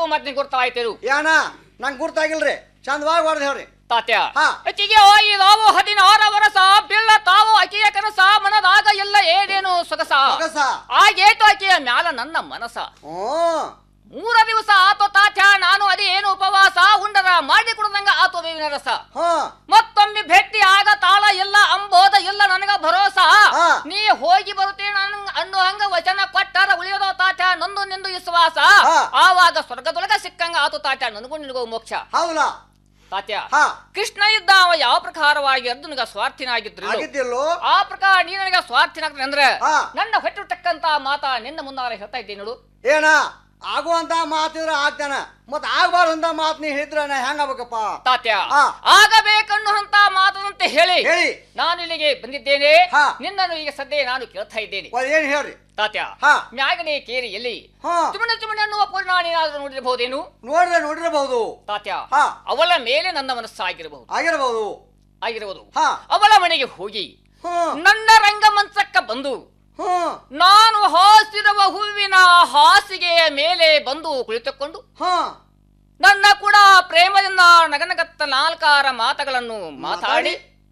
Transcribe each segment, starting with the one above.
ಮತ್ತೆ ಗುರ್ತಾಯ್ತಿರು ಯಾಣ ನಂಗೆ ಗುರ್ತಾಗಿಲ್ರಿ ಚಂದವಾಗಿ ಹೊಡೆದು ಹೇಳ್ರಿ ತಾತ್ಯ ಹಾ. ಅಕ್ಕಿಗೆ ಹೋಗಿದಾವು ಹದಿನಾರ ವರಸ ಬಿಳ್ಳ ತಾವು ಅಕ್ಕಿಯ ಕನಸ ಮನದಾಗ ಎಲ್ಲ ಏನೇನು ಸೊಗಸ ಸೊಗಸ. ಆಗೇಟು ಆಕೆಯ ಮ್ಯಾಲ ನನ್ನ ಮನಸ ಹ್ಞೂ ಮೂರ ದಿವಸ ಆತು ತಾತ್ಯ ನಾನು ಅದೇನು ಉಪವಾಸ ಉಂಡರ ಮಾಡಿ ಕುಡ್ದಂಗ ಆತು ಬೇವಿನ ರಸ ಹ್ಞೂ ಮತ್ತೊಮ್ಮೆ ಭೇಟಿ ಆಗ ತಾಳ ಇಲ್ಲ ಅಂಬೋದ ಇಲ್ಲ ನನಗ ಭರೋಸಾ ಹಾ. ನೀ ಹೋಗಿ ಬರುತ್ತೇನೆ ನಂಗ್ ಅನ್ನೋ ಹಂಗ ವಚನ ಕೊಟ್ಟಾರ ಉಳಿಯೋದೋ ತಾಟ ನಂದು ನಿಂದು ವಿಶ್ವಾಸ ಹಾ. ಆವಾಗ ಸ್ವರ್ಗದೊಳಗ ಸಿಕ್ಕಂಗ ಆತು ತಾಟ ನನಗೂ ನಿನಗೂ ಮೋಕ್ಷ ಹೌದಲ್ಲ ತಾತ್ಯ ಹಾ ಕೃಷ್ಣ ಇದ್ದ ಅವ ಯಾವ ಪ್ರಕಾರವಾಗಿ ಅರ್ಜುನಿಗ ಸ್ವಾರ್ಥಿನಾಗಿದ್ರು ಆಗಿದ್ದಿಲ್ಲೋ ಆ ಪ್ರಕಾರ ನೀ ನನಗ ಸ್ವಾರ್ಥಿನಾಗ್ತಾನೆ ಅಂದ್ರೆ ಹಾ. ನನ್ನ ಹೊಟ್ಟಿರ್ತಕ್ಕಂತ ಮಾತ ನಿನ್ನ ಮುಂದಾರ ಹೇಳ್ತಾ ಇದ್ದೀನಿ ನೋಡು ಏನ ಆಗುವಂತ ಮಾತಿದ್ರ ಆಗ್ತಾನ ಮತ್ ಆಗ್ಬಾರ್ದಂತ ಮಾತು ನೀ ಹೇಳಿದ್ರ ನಾ ಹೆಂಗಾಗ್ಬೇಕಪ್ಪ ತಾತ್ಯ ಹಾ. ಆಗಬೇಕನ್ನುವಂತ ಮಾತದಂತೆ ಹೇಳಿ ಹೇಳಿ ನಾನು ಇಲ್ಲಿಗೆ ಬಂದಿದ್ದೇನೆ ಹಾ. ನಿನ್ನನ್ನು ಈಗ ಸದ್ಯ ನಾನು ಕೇಳ್ತಾ ಇದ್ದೇನೆ ಒಂದ್ ಏನ್ ಹೇಳ್ರಿ ತಾತ್ಯ ಹಾ. ಮ್ಯಾಗನೆ ಕೇರಿ ಎಲ್ಲಿ ಹಾ ತುಮಣ ತುಮಣ ಅನ್ನುವ ಪೂರ್ಣ ನೀನಾದ್ರೂ ನೋಡಿರಬಹುದೇನು ನೋಡ್ರೆ ನೋಡಿರಬಹುದು ತಾತ್ಯ ಹಾ. ಅವಳ ಮೇಲೆ ನನ್ನ ಮನಸ್ಸಾಗಿರಬಹುದು ಆಗಿರಬಹುದು ಆಗಿರಬಹುದು ಹಾ ಅವಳ ಮನೆಗೆ ಹೋಗಿ ಹ್ಮ್ ನನ್ನ ರಂಗಮಂಚಕ್ಕ ಬಂದು ಹ್ಮ್ ನಾನು ಹಾಸಿರುವ ಹೂವಿನ ಹಾಸಿಗೆಯ ಮೇಲೆ ಬಂದು ಕುಳಿತುಕೊಂಡು ಹ್ಮ್ ನನ್ನ ಕೂಡ ಪ್ರೇಮದಿಂದ ನಗನಗತ್ತ ನಾಲ್ಕಾರ ಮಾತುಗಳನ್ನು ಮಾತಾಡಿ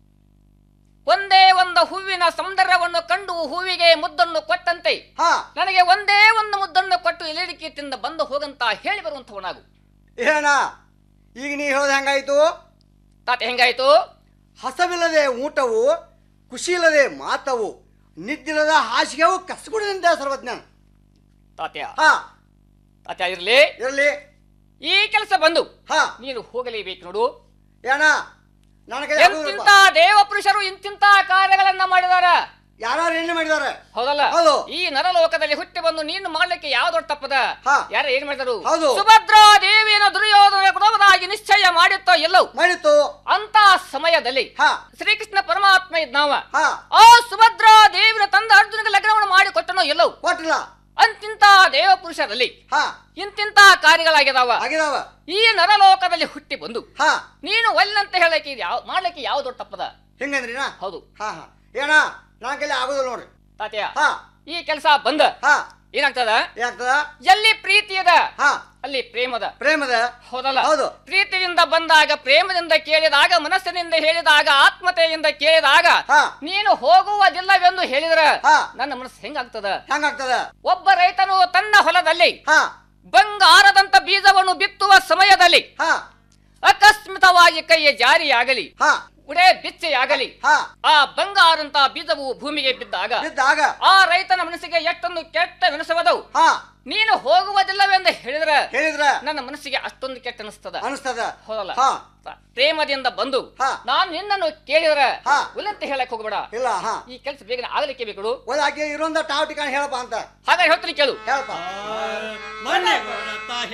ಒಂದೇ ಒಂದು ಹೂವಿನ ಸೌಂದರ್ಯವನ್ನು ಕಂಡು ಹೂವಿಗೆ ಮುದ್ದನ್ನು ಕೊಟ್ಟಂತೆ ಹಾ ನನಗೆ ಒಂದೇ ಒಂದು ಮುದ್ದನ್ನು ಕೊಟ್ಟು ಎಲೆಡಿಕೆ ತಿಂದ ಬಂದು ಹೋಗಂತ ಹೇಳಿ ಬರುವಂಥವನಾಗು ಏನ ಈಗ ನೀ ಹೇಳೋದು ಹೆಂಗಾಯ್ತು ತಾತ ಹೆಂಗಾಯ್ತು ಹಸವಿಲ್ಲದೆ ಊಟವು ಖುಷಿಯಿಲ್ಲದೆ ಮಾತವು ನಿದ್ದಿಲ್ಲದ ಹಾಸಿಗೆವು ಕಸಗುಡಿದಂತೆ ಸರ್ವಜ್ಞ ತಾತ್ಯ ಹಾ ತಾತ್ಯ ಇರ್ಲಿ ಇರಲಿ ಈ ಕೆಲಸ ಬಂದು ಹಾ ನೀನು ಹೋಗಲೇಬೇಕು ನೋಡು ಏನ ನನ್ನ ಕೈ ಎಂತಿಂತ ದೇವ ಪುರುಷರು ಇಂತಿಂತ ಕಾರ್ಯಗಳನ್ನ ಮಾಡಿದಾರ ಯಾರು ಏನೇ ಮಾಡಿದಾರೆ ಹೌದಲ್ಲ ಹೌದು. ಈ ನರಲೋಕದಲ್ಲಿ ಹುಟ್ಟಿ ಬಂದು ನೀನು ಮಾಡ್ಲಿಕ್ಕೆ ಯಾವ ದೊಡ್ಡ ತಪ್ಪದ ಹಾ. ಯಾರ ಏನ್ ಮಾಡಿದರು ಹೌದು. ಸುಭದ್ರಾ ದೇವಿಯನ್ನು ದುರ್ಯೋಧನ ಕೊಡುವುದಾಗಿ ನಿಶ್ಚಯ ಮಾಡಿತ್ತೋ ಎಲ್ಲವೂ ಮಾಡಿತ್ತು ಅಂತ ಸಮಯದಲ್ಲಿ ಹಾ ಶ್ರೀಕೃಷ್ಣ ಪರಮಾತ್ಮ ಇದ್ನಾವ ಹಾ ಆ ಸುಭದ್ರಾ ದೇವಿನ ತಂದ ಅರ್ಜುನಿಗೆ ಲಗ್ನವನ್ನು ಮಾಡಿ ಕೊಟ್ಟನೋ ಎಲ್ಲವೂ ಕೊಟ್ಟಿಲ್ಲ ಅಂತಿಂತ ದೇವ ಪುರುಷರಲ್ಲಿ ಹಾ ಇಂತಿಂತ ಕಾರ್ಯಗಳಾಗಿದಾವ ಆಗಿದಾವ ಈ ನರಲೋಕದಲ್ಲಿ ಹುಟ್ಟಿ ಬಂದು ಹಾ ನೀನು ಒಲ್ಲಂತ ಹೇಳಕ್ಕೆ ಇದು ಯಾವ ಮಾಡ್ಲಿಕ್ಕೆ ಯಾವ ದೊಡ್ಡ ತಪ್ಪದ ಹೆಂಗಂದ್ರಿನಾ ಹೌದು ಹಾ ಹಾ ಏನ ನನ್ನ ಕೈಲಿ ಆಗೋದಿಲ್ಲ ನೋಡ್ರಿ ತಾತ್ಯ ಹಾ ಈ ಕೆಲಸ ಬಂದ ಹಾ ಏನಾಗ್ತದ ಯಾಗ್ತದ ಎಲ್ಲಿ ಪ್ರೀತಿ ಅದ ಹಾ ಅಲ್ಲಿ ಪ್ರೇಮದ ಪ್ರೇಮದ ಹೌದಲ್ಲ ಹೌದು. ಪ್ರೀತಿಯಿಂದ ಬಂದಾಗ ಪ್ರೇಮದಿಂದ ಕೇಳಿದಾಗ ಮನಸ್ಸಿನಿಂದ ಹೇಳಿದಾಗ ಆತ್ಮತೆಯಿಂದ ಕೇಳಿದಾಗ ಹಾ. ನೀನು ಹೋಗುವುದಿಲ್ಲವೆಂದು ಹೇಳಿದ್ರ ಹಾ. ನನ್ನ ಮನಸ್ಸು ಹೆಂಗಾಗ್ತದ ಹೆಂಗಾಗ್ತದ ಒಬ್ಬ ರೈತನು ತನ್ನ ಹೊಲದಲ್ಲಿ ಹಾ ಬಂಗಾರದಂತ ಬೀಜವನ್ನು ಬಿತ್ತುವ ಸಮಯದಲ್ಲಿ ಹಾ ಅಕಸ್ಮಿತವಾಗಿ ಕೈಯ ಜಾರಿಯಾಗಲಿ ಹಾ ಉಡೇ ಬಿಚ್ಚೆಯಾಗಲಿ ಹಾ ಆ ಬಂಗಾರಂತ ಬೀಜವು ಭೂಮಿಗೆ ಬಿದ್ದಾಗ ಬಿದ್ದಾಗ ಆ ರೈತನ ಮನಸ್ಸಿಗೆ ಎಷ್ಟೊಂದು ಕೆಟ್ಟ ನೆನಸವದವು ಹಾ ನೀನು ಹೋಗುವುದಿಲ್ಲವೆಂದು ಹೇಳಿದ್ರ ಹೇಳಿದ್ರ ನನ್ನ ಮನಸ್ಸಿಗೆ ಅಷ್ಟೊಂದು ಕೆಟ್ಟ ಅನಿಸ್ತದ ಅನಿಸ್ತದ ಹೌದಲ್ಲ ಹಾ ಪ್ರೇಮದಿಂದ ಬಂದು ಹಾ. ನಾನು ನಿನ್ನನ್ನು ಕೇಳಿದ್ರ ಹಾ. ಉಲ್ಲಂತ ಹೇಳಕ್ ಹೋಗ್ಬೇಡ ಇಲ್ಲ ಹಾ ಈ ಕೆಲಸ ಬೇಗನೆ ಆಗಲಿಕ್ಕೆ ಬೇಕು ಒಂದ್ ಆಕೆ ಇರೋಂತ ಟಾವ್ ಟಿಕಾಣ ಹೇಳಪ್ಪ ಅಂತ ಹಾಗಾಗಿ ಹೇಳ್ತೀನಿ ಕೇಳು ಹೇಳಪ್ಪ ಮನೆ ಕೊಡತ